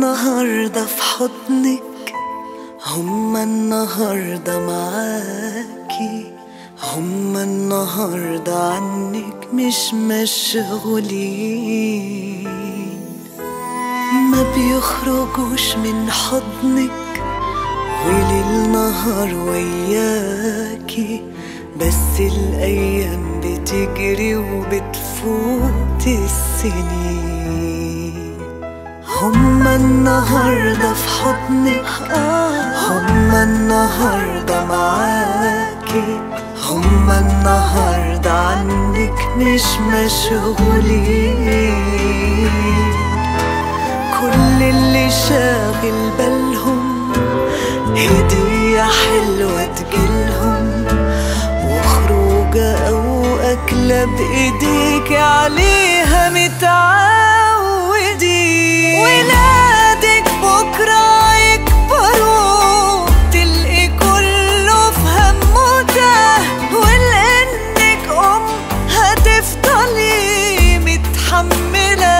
النهاردة في حضنك هما النهاردة معاكي هما النهاردة عنك مش مشغولين ما بيخرجوش من حضنك وليل نهار وياكي بس الأيام بتجري وبتفوت السنين هما النهاردة في حضنك هما النهاردة معاكي هما النهاردة عنك مش مشغولين كل اللي شاغل بالهم هدية حلوة تجيلهم وخروجة أو أكلة بإيديك عليها متعودين ولادك بكرة يكبروا تلقي كله في همه تاه ولأنك أم هتفضلي متحملة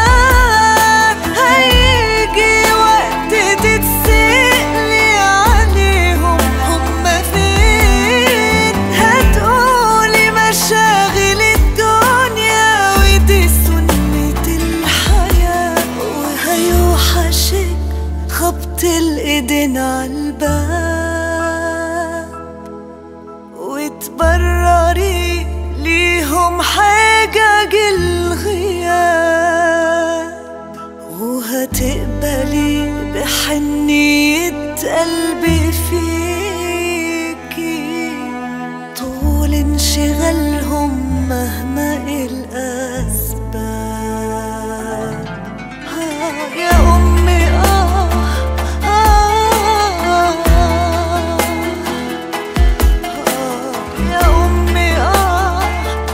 هيجي وقت تتسألي عليهم هما فين هتقولي مشاغل الدنيا ودي سنة الحياة وهيوحشك خبط الإيدين عالباب وتبرري ليهم حاجة الغياب وهتقبلي بحنية قلبي فيكي طول انشغالهم مهما الأسباب آه يا أمي آه آه يا أمي آه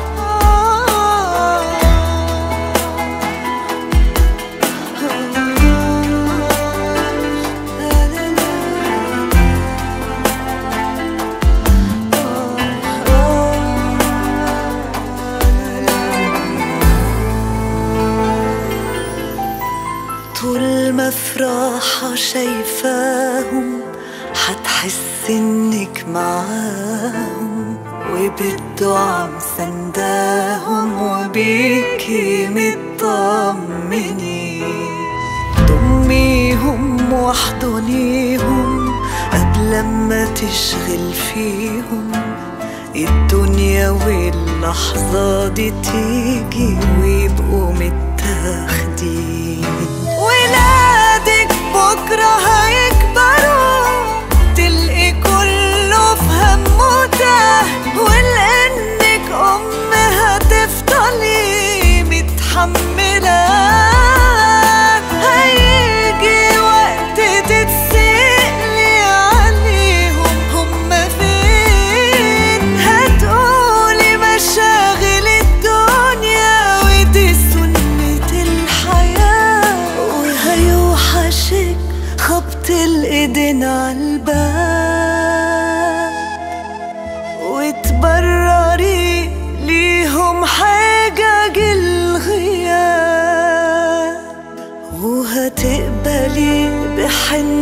طول ما في راحة شايفاهم حتحس انك معاهم وبالدعاء مسنداهم وبيكي مطمنين ضميهم واحضنيهم قبل ما تشغل فيهم الدنيا واللحظة دي تيجي ويبقوا متاخدين ولادك بكرة هيكبروا تلقي كله في همه تاه ولأنك أم هتفضلي متحملة هيجي وقت تتسألي عليهم هما فين هتقولي مشاغل الدنيا ودي سنة الحياة وهيوحشك خبط الإيدين عالباب وتبرري ليهم حاجة الغياب وهتقبلي بحنية